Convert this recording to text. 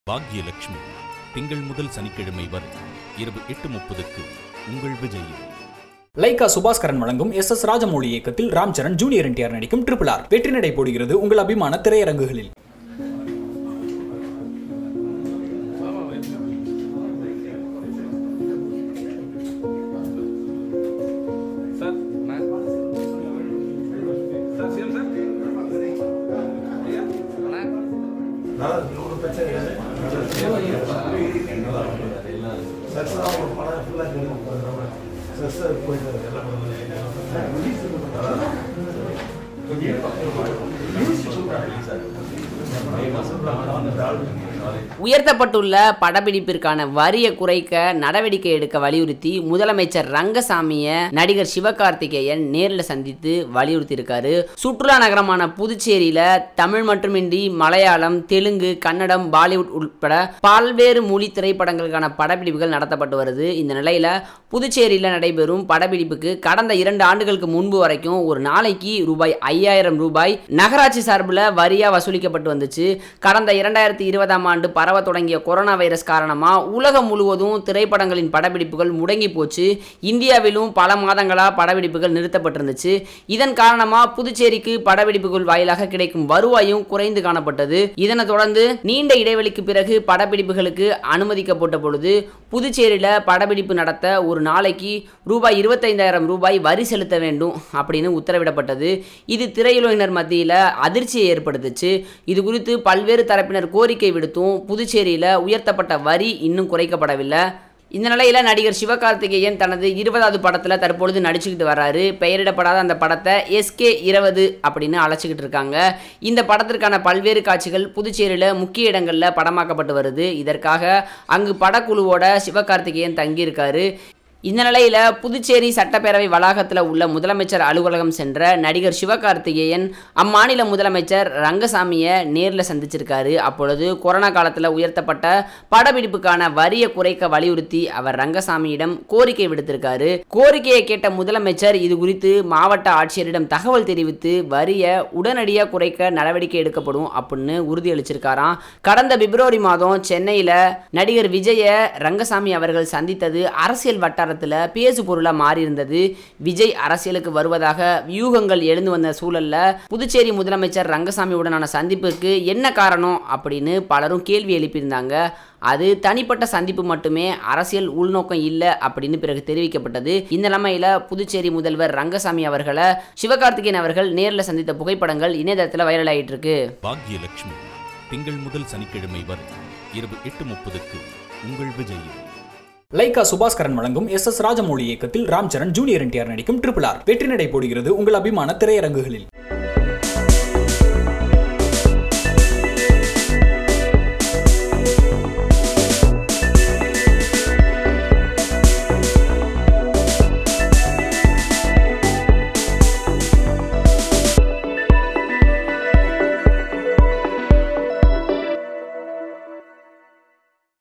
பாக்யலட்சுமி திங்கள் முதல் சனிக்கிழமை வரை இரவு எட்டு முப்பதுக்கு உங்கள் விஜயில் லைகா சுபாஸ்கரன் வழங்கும் எஸ் எஸ் ராஜமௌழி இயக்கத்தில் ராம் சரண் ஜூனியர் என்டிஆர் நடிக்கும் ட்ரிபிள் ஆர் வெற்றி நடை போடுகிறது உங்கள் அபிமான திரையரங்குகளில் சார் நான் சார் சிஎம் சார் ஐயா அண்ணா உயர்த்தப்பட்டுள்ள படப்பிடிப்பிற்கான வரியை குறைக்க நடவடிக்கை எடுக்க வலியுறுத்தி முதலமைச்சர் ரங்கசாமியை நடிகர் சிவகார்த்திகேயன் நேரில் சந்தித்து வலியுறுத்தியிருக்காரு சுற்றுலா நகரமான புதுச்சேரியில தமிழ் மட்டுமின்றி மலையாளம் தெலுங்கு கன்னடம் பாலிவுட் உட்பட பல்வேறு மொழி திரைப்படங்களுக்கான படப்பிடிப்புகள் நடத்தப்பட்டு வருது இந்த நிலையில புதுச்சேரியில் நடைபெறும் படப்பிடிப்புக்கு கடந்த இரண்டு ஆண்டுகளுக்கு முன்பு வரைக்கும் ஒரு நாளைக்கு ரூபாய் ஐயாயிரம் ரூபாய் நகராட்சி சார்பில் வரியா வசூலிக்கப்பட்டு வந்துச்சு கடந்த இரண்டாயிரத்தி இருபதாம் ஆண்டு பரவ தொடங்கிய கொரோனா வைரஸ் காரணமா உலகம் முழுவதும் திரைப்படங்களின் படப்பிடிப்புகள் முடங்கி போச்சு இந்தியாவிலும் பல மாதங்களா படப்பிடிப்புகள் நிறுத்தப்பட்டிருந்துச்சு இதன் காரணமா புதுச்சேரிக்கு படப்பிடிப்புகள் வாயிலாக கிடைக்கும் வருவாயும் குறைந்து காணப்பட்டது இதனைத் தொடர்ந்து நீண்ட இடைவெளிக்கு பிறகு படப்பிடிப்புகளுக்கு அனுமதிக்கப்பட்ட பொழுது புதுச்சேரியில படப்பிடிப்பு நடத்த ஒரு நாளைக்கு ரூபாய் இருபத்தைந்தாயிரம் ரூபாய் வரி செலுத்த வேண்டும் அப்படின்னு உத்தரவிடப்பட்டது இது திரையுலகினர் மத்தியில் அதிர்ச்சியை ஏற்படுத்துச்சு இது குறித்து பல்வேறு தரப்பினர் கோரிக்கை விடுத்தும் புதுச்சேரியில் உயர்த்தப்பட்ட வரி இன்னும் குறைக்கப்படவில்லை இந்த நிலையில் நடிகர் சிவகார்த்திகேயன் தனது இருபதாவது படத்தில் தற்பொழுது நடிச்சுக்கிட்டு வர்றாரு பெயரிடப்படாத அந்த படத்தை எஸ்கே இருபது அப்படின்னு அழைச்சிக்கிட்டு இருக்காங்க இந்த படத்திற்கான பல்வேறு காட்சிகள் புதுச்சேரியில் முக்கிய இடங்களில் படமாக்கப்பட்டு வருது இதற்காக அங்கு படக்குழுவோட சிவகார்த்திகேயன் தங்கியிருக்காரு இந்த நிலையில் புதுச்சேரி சட்டப்பேரவை வளாகத்தில் உள்ள முதலமைச்சர் அலுவலகம் சென்ற நடிகர் சிவகார்த்திகேயன் அம்மாநில முதலமைச்சர் ரங்கசாமியை நேரில் சந்திச்சிருக்காரு அப்பொழுது கொரோனா காலத்தில் உயர்த்தப்பட்ட படப்பிடிப்புக்கான வரியை குறைக்க வலியுறுத்தி அவர் ரங்கசாமியிடம் கோரிக்கை விடுத்திருக்காரு கோரிக்கையை கேட்ட முதலமைச்சர் இது குறித்து மாவட்ட ஆட்சியரிடம் தகவல் தெரிவித்து வரியை உடனடியாக குறைக்க நடவடிக்கை எடுக்கப்படும் அப்படின்னு உறுதியளிச்சிருக்காராம் கடந்த பிப்ரவரி மாதம் சென்னையில் நடிகர் விஜய ரங்கசாமி அவர்கள் சந்தித்தது அரசியல் வட்டாரத்தில் பேசு பொருளாக மாறியிருந்தது விஜய் அரசியலுக்கு வருவதாக வியூகங்கள் எழுந்து வந்த சூழல்ல புதுச்சேரி முதலமைச்சர் ரங்கசாமியுடனான சந்திப்புக்கு என்ன காரணம் அப்படின்னு பலரும் கேள்வி எழுப்பியிருந்தாங்க அது தனிப்பட்ட சந்திப்பு மட்டுமே அரசியல் உள்நோக்கம் இல்லை அப்படின்னு பிறகு தெரிவிக்கப்பட்டது இந்த நிலைமையில புதுச்சேரி முதல்வர் ரங்கசாமி அவர்களை சிவகார்த்திகேயன் அவர்கள் நேரில் சந்தித்த புகைப்படங்கள் இணையதளத்தில் வைரல் ஆயிட்டு இருக்கு பாக்யலட்சுமி திங்கள் முதல் சனிக்கிழமை வரை இரவு எட்டு முப்பதுக்கு உங்கள் விஜயில் லைகா சுபாஸ்கரன் வழங்கும் எஸ் எஸ் ராஜமௌழி இயக்கத்தில் ராம் சரண் ஜூனியர் என்டிஆர் நடிக்கும் ட்ரிபிள் ஆர் வெற்றி நடை போடுகிறது உங்கள் அபிமான திரையரங்குகளில்